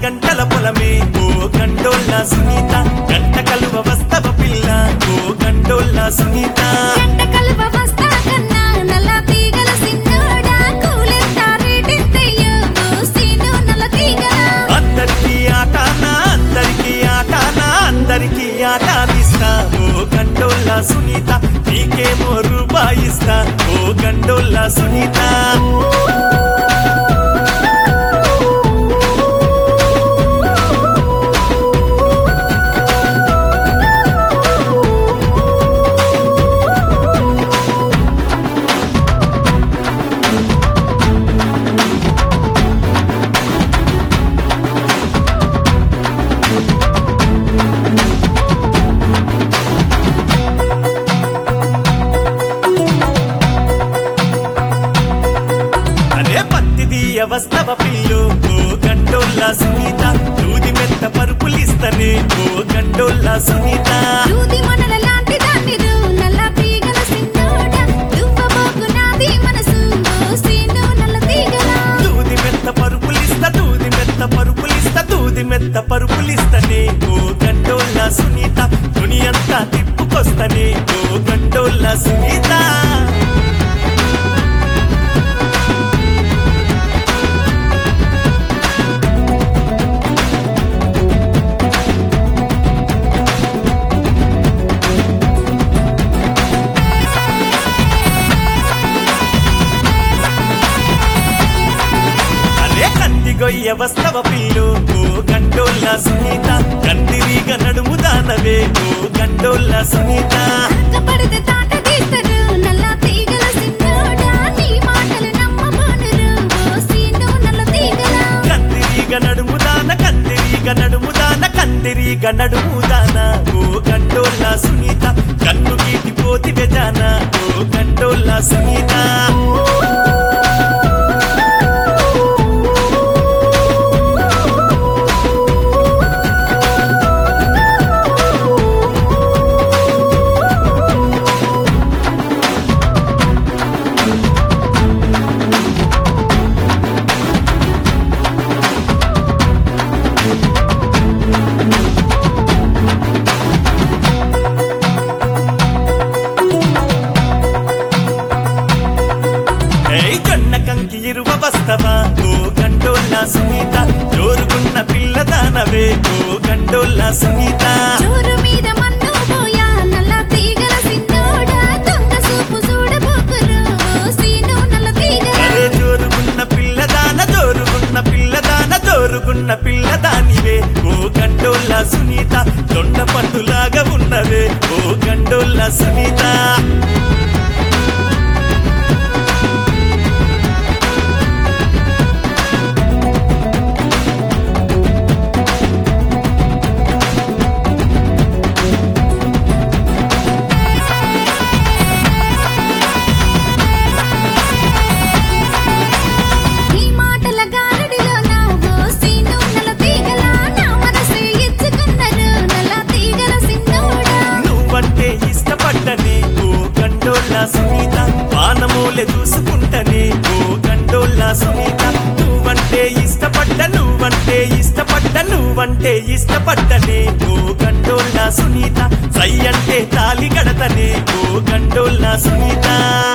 గంటల పొలమే ఓ గండోళ్ళ సునీత గంట కలువ వస్తవ పిల్ల ఓ గండోళ్ళ సునీత గంట కలువ వస్తా కన్నా నల్ల తీగల సిన్నోడా కూలెంత రేటెంతయ్యో ఓ సీను నల్ల తీగల అందరికీ ఆటానా అందరికీ ఆటానా అందరికీ ఆటాదిస్తా ఓ గండోళ్ళ సునీత నీకేమో రూపాయిస్తా ఓ గండోళ్ళ సునీత అదే పత్తిది అవస్తవ పిల్లు ఓ గండోళ్ళ సునీత దూది మెత్త పరుపులిస్తనే ఓ గండోళ్ళ సునీత దూది మనల లాంటి దాన్నిరు నల్ల తీగల సిన్నోడా దువ్వబోకు నాది మనసు ఓ సీను నల్ల తీగల దూది మెత్త పరుపులిస్త దూది మెత్త పరుపులిస్త దూది మెత్త పరుపులిస్తనే ఓ గండోళ్ళ సునీత దునియంతా తిప్పుకొస్తనే ఓ గండోళ్ళ సునీత అరే కంది గొయ్య వస్తవ పిల్లు ఓ గండోళ్ళ సునీత కందిరీగ నడుము దానవే ఓ గండోళ్ళ సునీత పడితే తాట తీస్తారు నల్ల తీగల సిన్నోడా నీ మాటలు నమ్మబోనురు ఓ సీను నల్ల తీగల కందిరీగ నడుము దాన కందిరీగ నడుము దాన కందిరీగ నడుము దాన ఓ గండోళ్ళ సునీత కన్ను గీటి పోతి బెజాన ఓ గండోళ్ళ సునీత ఏయ్ జొన్న కంకి ఇరువ వస్తవా ఓ గండోళ్ళ సునీత జోరుగున్న పిల్ల దానవే ఓ గండోళ్ళ సునీత జోరు మీద మన్ను పోయా నల్ల తీగల సిన్నోడా దొంగ సూపు చూడబోకురు ఓ సీను నల్ల తీగల అరే జోరుగున్న పిల్లదాన జోరుగున్న పిల్లదాన జోరుగున్న పిల్లదానివే ఓ గండోళ్ళ సునీత దొండ పండులాగా ఉన్నవే ఓ గండోళ్ళ సునీత నీ మాటల గారడిలో నా ఓ సీను నల్ల తీగల నా మనసే ఇచ్చుకున్నారు నల్ల తీగల సిన్నోడా నువ్వంటే ఇష్టపడ్డని ఓ గండోళ్ళ సునీత పానమూలె చూసుకుంటని ఓ గండోళ్ళ సునీత నువ్వంటే ఇష్టపడ్డ నువ్వంటే ఇష్టపడ్డ నువ్వంటే ఇష్టపడ్డని ఓ గండోళ్ళ సునీత సై అంటే తాలి గడతని ఓ గండోళ్ళ సునీత